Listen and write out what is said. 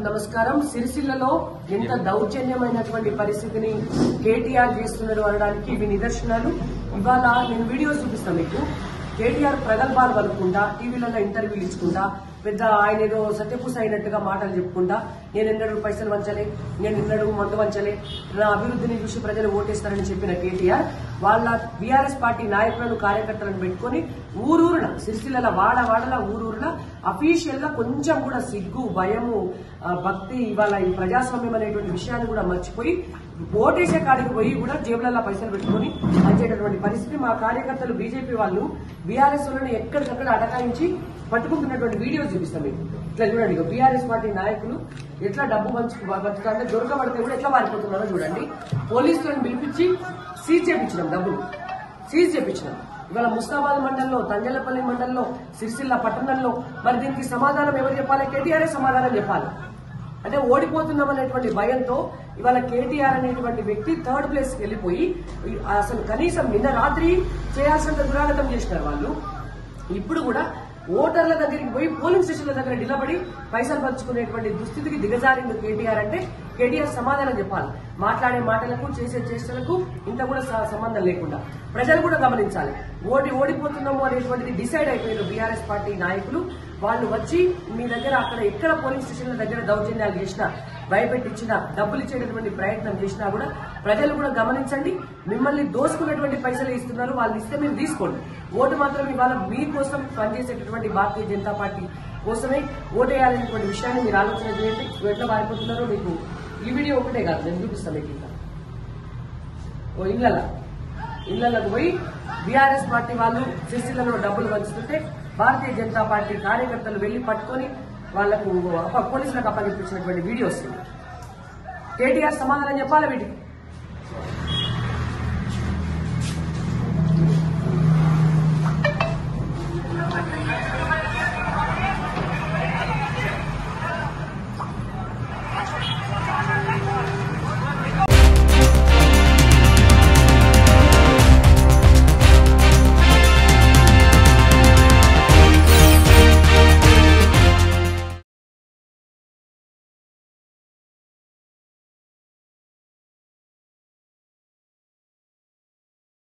నమస్కారం సిరిసిల్లలో ఎంత దౌర్జన్యమైనటువంటి పరిస్థితిని కేటీఆర్ చేస్తున్నారు అనడానికి ఇవి నిదర్శనాలు ఇవాళ నేను వీడియోస్ చూపిస్తాను మీకు కేటీఆర్ ప్రగల్భాలు పలుకుంటా టీవీలలో ఇంటర్వ్యూలు ఇచ్చుకుంటా పెద్ద ఆయన ఏదో సత్యపూస అయినట్టుగా మాటలు చెప్పుకుంటా నేను ఎన్నడూ పైసలు వంచలే నేను ఎన్నడూ మందు వంచలే నా అభివృద్ధిని చూసి ప్రజలు ఓటేస్తారని చెప్పిన కేటీఆర్ వాళ్ళ బీఆర్ఎస్ పార్టీ నాయకులను కార్యకర్తలను పెట్టుకుని ఊరూరున సిరిసిల్ల వాడ వాడల ఊరూరున అఫీషియల్ గా కొంచెం కూడా సిగ్గు భయము ఆ, భక్తి ఇవాళ ఈ ప్రజాస్వామ్యం అనేటువంటి విషయాన్ని కూడా మర్చిపోయి ఓటేసే కాడికి పోయి కూడా జేబులలో పైసలు పెట్టుకుని పనిచేయటువంటి పరిస్థితి మా కార్యకర్తలు బీజేపీ వాళ్ళు బీఆర్ఎస్ వాళ్ళని ఎక్కడికక్కడ అటకాయించి పట్టుకుంటున్నటువంటి వీడియోస్ చూపిస్తాం మీకు ఇట్లా చూడండి బీఆర్ఎస్ పార్టీ నాయకులు ఎట్లా డబ్బు పంచు పంచుతుంటే దొరకబడితే కూడా ఎట్లా మారిపోతున్నారో చూడండి పోలీసులను పిలిపించి సీజ్ చేపించినాం డబ్బులు సీజ్ చేపించినాం ఇవాళ ముస్తాబాద్ మండలంలో తంజలపల్లి మండలంలో సిరిసిల్ల పట్టణంలో మరి దీనికి సమాధానం ఎవరు చెప్పాలి కేటీఆర్ఏ సమాధానం చెప్పాలి అంటే ఓడిపోతున్నాం అనేటువంటి భయంతో ఇవాళ కేటీఆర్ అనేటువంటి వ్యక్తి థర్డ్ ప్లేస్ కి వెళ్ళిపోయి అసలు కనీసం నిన్న రాత్రి చేయాల్సినంత దురాగతం చేసినారు వాళ్ళు ఇప్పుడు కూడా ఓటర్ల దగ్గరికి పోయి పోలింగ్ స్టేషన్ల దగ్గర నిలబడి పైసలు పంచుకునేటువంటి దుస్థితికి దిగజారింది కేటీఆర్ అంటే కేటీఆర్ సమాధానం చెప్పాలి మాట్లాడే మాటలకు చేసే చేష్టలకు ఇంత కూడా స- సంబంధం లేకుండా ప్రజలు కూడా గమనించాలి ఓడి ఓడిపోతున్నాము అనేటువంటిది డిసైడ్ అయిపోయారు బీఆర్ఎస్ పార్టీ నాయకులు వాళ్ళు వచ్చి మీ దగ్గర అక్కడ ఎక్కడ పోలింగ్ స్టేషన్ల దగ్గర దౌర్జన్యాలు చేసినా భయపెట్టించినా డబ్బులు ఇచ్చేటటువంటి ప్రయత్నం చేసినా కూడా ప్రజలు కూడా గమనించండి మిమ్మల్ని దోసుకున్నటువంటి పైసలు ఇస్తున్నారు వాళ్ళు ఇస్తే మీరు తీసుకోండి ఓటు మాత్రం ఇవాళ మీకోసం పనిచేసేటటువంటి భారతీయ జనతా పార్టీ కోసమే ఓటేయాలనేటువంటి విషయాన్ని మీరు ఆలోచన చేయండి ఎట్లా మారిపోతున్నారో మీకు ఈ వీడియో ఒకటే కాదు నేను చూపిస్తాను మీకు ఇంకా ఓ ఇళ్ళ ఇళ్లకు పోయి బీఆర్ఎస్ పార్టీ వాళ్ళు సిరిసిల్లలో డబ్బులు పంచుతుంటే భారతీయ జనతా పార్టీ కార్యకర్తలు వెళ్లి పట్టుకొని వాళ్లకు అప్ప- పోలీసులకు అప్పగించినటువంటి వీడియోస్ ఇవి. కేటీఆర్ సమాధానం చెప్పాలి వీటికి